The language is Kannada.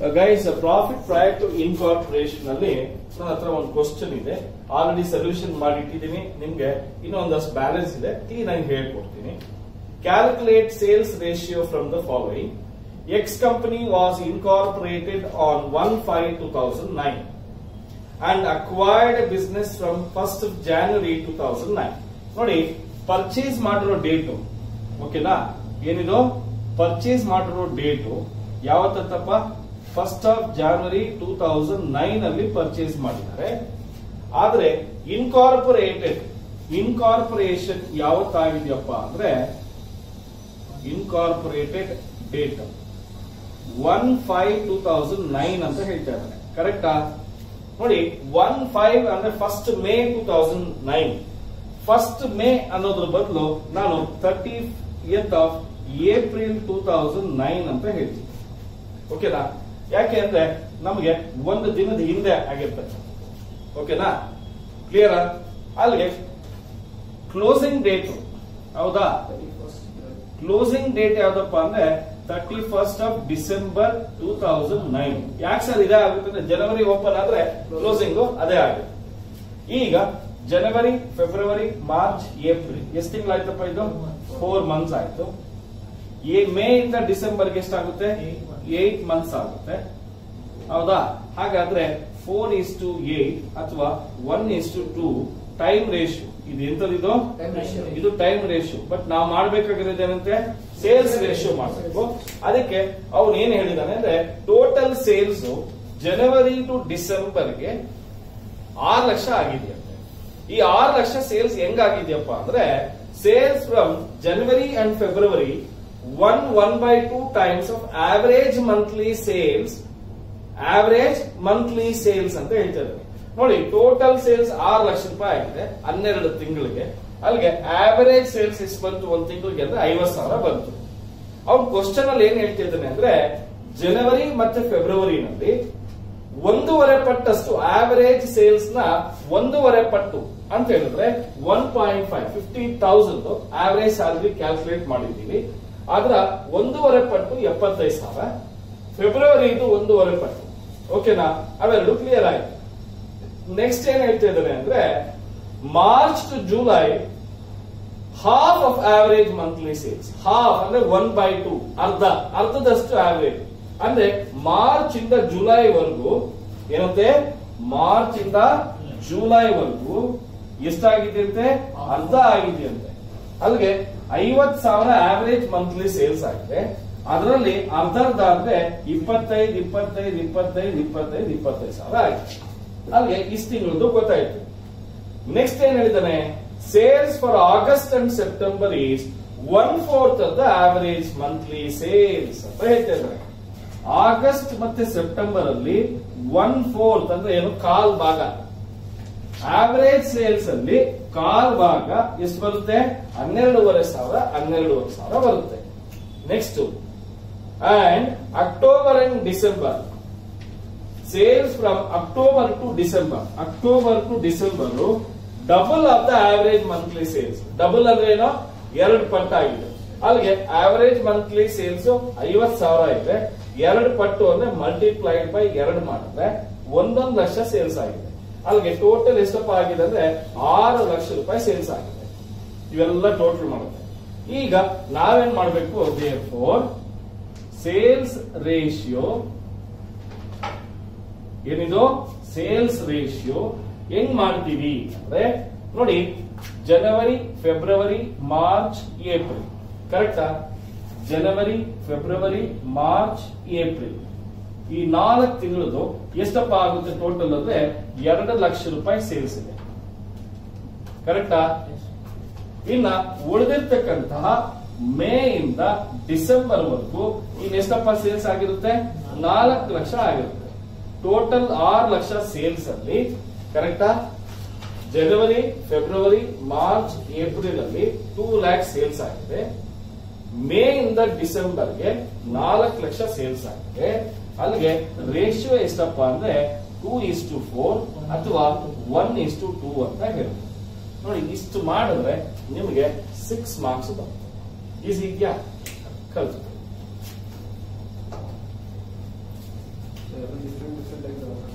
Guys profit prior to incorporation ಅಲ್ಲಿ ನನ್ನ ಹತ್ರ ಒಂದು ಕ್ವಶನ್ ಇದೆ ಆಲ್ರೆಡಿ ಸೊಲ್ಯೂಷನ್ ಮಾಡಿಟ್ಟಿದ್ದೀನಿ ನಿಮ್ಗೆ ಇನ್ನೊಂದಷ್ಟು ಬ್ಯಾಲೆನ್ಸ್ ಇದೆ ಕ್ಲೀನ್ ಆಗಿ ಹೇಳ್ಕೊಡ್ತೀನಿ calculate sales ratio from the following X company was incorporated on one five two thousand nine and acquired business from first January two thousand nine ನೋಡಿ ಪರ್ಚೇಸ್ ಮಾಡಿರೋ ಡೇಟು ಓಕೆನಾ ಏನಿದು ಪರ್ಚೇಸ್ ಮಾಡಿರೋ ಡೇಟು ಯಾವತ್ತಪ್ಪ first of January two thousand nine ಅಲ್ಲಿ ಪರ್ಚೇಸ್ ಮಾಡಿದ್ದಾರೆ ಆದ್ರೆ ಇನ್ಕಾರ್ಪೊರೇಟೆಡ್ ಇನ್ಕಾರ್ಪೊರೇಷನ್ ಯಾವತ್ತಾಗಿದೆಯಪ್ಪ ಅಂದ್ರೆ incorporated date one five two thousand nine ಅಂತ ಹೇಳ್ತಾ ಇದ್ದಾರೆ ಕರೆಕ್ಟಾ ನೋಡಿ ಒನ್ ಫೈವ್ ಅಂದ್ರೆ first May two thousand nine first May ಅನ್ನೋದ್ರ ಬದಲು ನಾನು thirtieth of April two thousand nine ಅಂತ ಹೇಳ್ತೀನಿ ಓಕೆನಾ ಯಾಕೆ ಅಂದ್ರೆ ನಮಗೆ ಒಂದು ದಿನದ ಹಿಂದೆ ಆಗಿರ್ತದೆ ಓಕೆನಾ ಕ್ಲಿಯರ್ ಅಲ್ಲಿಗೆ ಕ್ಲೋಸಿಂಗ್ ಡೇಟ್ ಹೌದಾ ಕ್ಲೋಸಿಂಗ್ ಡೇಟ್ ಯಾವ್ದಪ್ಪ ಅಂದ್ರೆ thirty first of December two thousand nine ಯಾಕೆ ಸರ್ ಇದೇ ಆಗುತ್ತೆ ಜನವರಿ ಓಪನ್ ಆದ್ರೆ ಕ್ಲೋಸಿಂಗ್ ಅದೇ ಆಗುತ್ತೆ ಈಗ ಜನವರಿ ಫೆಬ್ರವರಿ ಮಾರ್ಚ್ ಏಪ್ರಿಲ್ ಎಷ್ಟು ತಿಂಗಳಾಯ್ತಪ್ಪ ಇದು ಫೋರ್ ಮಂತ್ಸ್ ಆಯ್ತು ಈ ಮೇ ಇಂದ ಡಿಸೆಂಬರ್ಗೆ ಎಷ್ಟಾಗುತ್ತೆ ಏಟ್ ಮಂತ್ಸ್ ಆಗುತ್ತೆ ಹೌದಾ ಹಾಗಾದ್ರೆ ಫೋರ್ ಇಸ್ ಟು ಏಟ್ ಅಥವಾ one is to two time ratio ಇದು ಎಂತದಿದು Time ratio. ಇದು ಟೈಮ್ ರೇಷಿಯೋ ಬಟ್ ನಾವು ಮಾಡ್ಬೇಕಾಗಿರೋದು ಏನಂತೆ ಸೇಲ್ಸ್ ರೇಷಿಯೋ ಮಾಡಬೇಕು ಅದಕ್ಕೆ ಅವನು ಏನ್ ಹೇಳಿದಾನೆ ಅಂದ್ರೆ ಟೋಟಲ್ ಸೇಲ್ಸ್ ಜನವರಿ ಟು ಡಿಸೆಂಬರ್ಗೆ ಆರು ಲಕ್ಷ ಆಗಿದೆಯಂತೆ ಈ ಆರು ಲಕ್ಷ ಸೇಲ್ಸ್ ಹೆಂಗಾಗಿದೆಯಪ್ಪ ಅಂದ್ರೆ sales from January and February one one by two times of average monthly sales average monthly sales ಅಂತ ಹೇಳ್ತಾರೆ ನೋಡಿ ಟೋಟಲ್ ಸೇಲ್ಸ್ ಆರು ಲಕ್ಷ ರೂಪಾಯಿ ಆಗಿದೆ ಹನ್ನೆರಡು ತಿಂಗಳಿಗೆ ಅಲ್ಲಿಗೆ ಆವರೇಜ್ ಸೇಲ್ಸ್ ಎಷ್ಟು ಬಂತು ಒಂದು ತಿಂಗಳಿಗೆ ಅಂದ್ರೆ ಐವತ್ ಸಾವಿರ ಬಂತು ಅವ್ನು ಕ್ವಶನ್ ಅಲ್ಲಿ ಏನ್ ಹೇಳ್ತಿದ್ದಾನೆ ಅಂದ್ರೆ ಜನವರಿ ಮತ್ತೆ ಫೆಬ್ರವರಿನಲ್ಲಿ ಒಂದೂವರೆ ಪಟ್ಟಷ್ಟು ಆವರೇಜ್ ಸೇಲ್ಸ್ ನ ಒಂದೂವರೆ ಪಟ್ಟು ಅಂತ ಹೇಳಿದ್ರೆ one point five fifty thousand average salary calculate ಮಾಡಿದ್ದೀವಿ ಅದರ ಒಂದೂವರೆ ಪಟ್ಟು ಎಪ್ಪತ್ತೈದು ಸಾವಿರ ಫೆಬ್ರವರಿ ಇದು ಒಂದೂವರೆ ಪಟ್ಟು ಓಕೆನಾ ಅವೆರಡು ಕ್ಲಿಯರ್ ಆಯ್ತು ನೆಕ್ಸ್ಟ್ ಏನ್ ಹೇಳ್ತಾ ಇದ್ದಾರೆ ಅಂದ್ರೆ March to July half of average monthly sales half ಅಂದ್ರೆ ಒನ್ ಬೈ ಟೂ ಅರ್ಧ ಅರ್ಧದಷ್ಟು ಆವರೇಜ್ ಅಂದ್ರೆ ಮಾರ್ಚ್ ಇಂದ ಜುಲೈ ವರೆಗೂ ಏನಂತೆ ಮಾರ್ಚ್ ಇಂದ ಜುಲೈ ವರೆಗೂ ಎಷ್ಟಾಗಿದೆಯಂತೆ ಅರ್ಧ ಆಗಿದೆಯಂತೆ ಅಲ್ಲಿಗೆ ಐವತ್ ಸಾವಿರ ಆವರೇಜ್ ಮಂತ್ಲಿ ಸೇಲ್ಸ್ ಆಗಿದೆ ಅದರಲ್ಲಿ ಅರ್ಧ ಅರ್ಧ ಅಂದ್ರೆ ಇಪ್ಪತ್ತೈದು ಇಪ್ಪತ್ತೈದು ಇಪ್ಪತ್ತೈದು ಇಪ್ಪತ್ತೈದು ಇಪ್ಪತ್ತೈದು ಸಾವಿರ ಆಗಿದೆ ಅಲ್ಲಿಗೆ ಇಷ್ಟು ತಿಂಗಳದ್ದು ಗೊತ್ತಾಯ್ತು ನೆಕ್ಸ್ಟ್ ಏನ್ ಹೇಳಿದಾನೆ sales for August and September is one fourth of the average monthly sales ಅಂತ ಹೇಳ್ತಾ ಇದ್ದಾರೆ ಆಗಸ್ಟ್ ಮತ್ತೆ ಸೆಪ್ಟೆಂಬರ್ ಅಲ್ಲಿ ಒನ್ ಫೋರ್ತ್ ಅಂದ್ರೆ ಏನು ಕಾಲ್ ಭಾಗ ಆವರೇಜ್ ಸೇಲ್ಸ್ ಅಲ್ಲಿ ಕಾಲ್ ಭಾಗ ಎಷ್ಟು ಬರುತ್ತೆ ಹನ್ನೆರಡೂವರೆ ಸಾವಿರ ಹನ್ನೆರಡೂವರೆ ಸಾವಿರ ಬರುತ್ತೆ next and October and December sales from October to December October to December double of the average monthly sales double ಅಂದ್ರೆ ಏನೋ ಎರಡು ಪಟ್ಟು ಆಗಿದೆ ಅಲ್ಲಿಗೆ ಆವರೇಜ್ ಮಂತ್ಲಿ ಸೇಲ್ಸ್ ಐವತ್ ಸಾವಿರ ಇದೆ ಎರಡು ಪಟ್ಟು ಅಂದ್ರೆ ಮಲ್ಟಿಪ್ಲೈಡ್ ಬೈ ಎರಡು ಮಾಡಿದ್ರೆ ಒಂದೊಂದು ಲಕ್ಷ ಸೇಲ್ಸ್ ಆಗಿದೆ ಅಲ್ಲಿಗೆ ಟೋಟಲ್ ಎಷ್ಟಪ್ಪ ಆಗಿದೆ ಅಂದ್ರೆ ಆರು ಲಕ್ಷ ರೂಪಾಯಿ ಸೇಲ್ಸ್ ಆಗಿದೆ ಇವೆಲ್ಲ ಟೋಟಲ್ ಮಾಡುತ್ತೆ ಈಗ ನಾವೇನ್ ಮಾಡಬೇಕು ಫೋರ್ ಸೇಲ್ಸ್ ರೇಷಿಯೋ ಏನಿದು ಸೇಲ್ಸ್ ರೇಷಿಯೋ ಹೆಂಗ್ ಮಾಡ್ತೀವಿ ಅಂದ್ರೆ ನೋಡಿ ಜನವರಿ ಫೆಬ್ರವರಿ ಮಾರ್ಚ್ ಏಪ್ರಿಲ್ ಕರೆಕ್ಟಾ ಜನವರಿ ಫೆಬ್ರವರಿ ಮಾರ್ಚ್ ಏಪ್ರಿಲ್ ಈ ನಾಲ್ಕು ತಿಂಗಳದು ಎಷ್ಟಪ್ಪ ಆಗುತ್ತೆ ಟೋಟಲ್ ಅಂದ್ರೆ ಎರಡು ಲಕ್ಷ ರೂಪಾಯಿ ಸೇಲ್ಸ್ ಇದೆ ಕರೆಕ್ಟಾ ಇನ್ನ ಉಳಿದಿರ್ತಕ್ಕಂತಹ ಮೇ ಇಂದ ಡಿಸೆಂಬರ್ ವರೆಗೂ ಇನ್ ಎಷ್ಟಪ್ಪ ಸೇಲ್ಸ್ ಆಗಿರುತ್ತೆ ನಾಲ್ಕು ಲಕ್ಷ ಆಗಿರುತ್ತೆ ಟೋಟಲ್ ಆರು ಲಕ್ಷ ಸೇಲ್ಸ್ ಅಲ್ಲಿ ಕರೆಕ್ಟಾ ಜನವರಿ ಫೆಬ್ರವರಿ ಮಾರ್ಚ್ ಏಪ್ರಿಲ್ ಅಲ್ಲಿ ಟೂ ಲ್ಯಾಕ್ ಸೇಲ್ಸ್ ಆಗಿದೆ ಮೇ ಇಂದ ಡಿಸೆಂಬರ್ಗೆ ನಾಲ್ಕು ಲಕ್ಷ ಸೇಲ್ಸ್ ಆಗಿದೆ ಅಲ್ಲಿಗೆ ರೇಷಿಯೋ ಎಷ್ಟಪ್ಪ ಅಂದ್ರೆ ಟೂ ಇಸ್ ಟು ಫೋರ್ ಅಥವಾ ಒನ್ ಇಸ್ ಟು ಟೂ ಅಂತ ಹೇಳುದು ನೋಡಿ ಇಷ್ಟು ಮಾಡಿದ್ರೆ ನಿಮಗೆ ಸಿಕ್ಸ್ ಮಾರ್ಕ್ಸ್ ಬರುತ್ತೆ ಈಸಿ ಇದೆಯಾ ಕಲ್ತು ಡಿಫ್ರೆಂಟ್ ಡಿಫ್ರೆಂಟ್ ಆಗಿದಾವಲ್ಲ